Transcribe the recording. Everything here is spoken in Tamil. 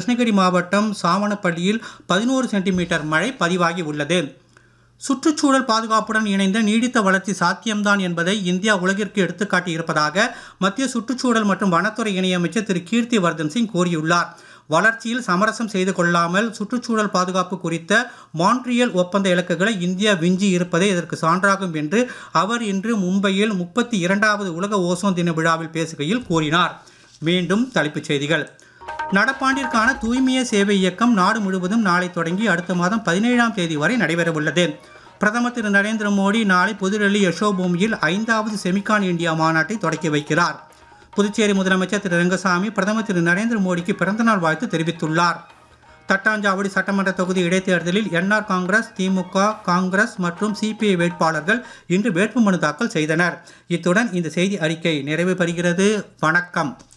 கிருஷ்ணகிரி மாவட்டம் சாவனப்பள்ளியில் பதினோரு சென்டிமீட்டர் மழை பதிவாகி உள்ளது சுற்றுச்சூழல் பாதுகாப்புடன் இணைந்த நீடித்த வளர்ச்சி சாத்தியம்தான் என்பதை இந்தியா உலகிற்கு எடுத்துக்காட்டியிருப்பதாக மத்திய சுற்றுச்சூழல் மற்றும் வனத்துறை இணையமைச்சர் திரு கீர்த்தி வர்தன் சிங் கூறியுள்ளார் வளர்ச்சியில் சமரசம் செய்து கொள்ளாமல் சுற்றுச்சூழல் பாதுகாப்பு குறித்த மான்ட்ரியல் ஒப்பந்த இலக்குகளை இந்தியா விஞ்சி இருப்பதே இதற்கு சான்றாகும் என்று அவர் இன்று மும்பையில் முப்பத்தி இரண்டாவது உலக ஓசோன் தின விழாவில் பேசுகையில் கூறினார் மீண்டும் தலைப்புச் செய்திகள் நடப்பாண்டிற்கான தூய்மைய சேவை இயக்கம் நாடு முழுவதும் நாளை தொடங்கி அடுத்த மாதம் பதினேழாம் தேதி வரை நடைபெறவுள்ளது பிரதமர் திரு நரேந்திர மோடி நாளை புதுடெல்லி யசோபூமியில் ஐந்தாவது செமிகான் இந்தியா மாநாட்டை தொடக்கி வைக்கிறார் புதுச்சேரி முதலமைச்சர் திரு ரங்கசாமி பிரதமர் திரு நரேந்திர மோடிக்கு பிறந்தநாள் வாழ்த்து தெரிவித்துள்ளார் தட்டாஞ்சாவடி சட்டமன்ற தொகுதி இடைத்தேர்தலில் என்ஆர் காங்கிரஸ் திமுக காங்கிரஸ் மற்றும் சிபிஐ வேட்பாளர்கள் இன்று வேட்புமனு தாக்கல் செய்தனர் இத்துடன் இந்த செய்தி அறிக்கை நிறைவு பெறுகிறது வணக்கம்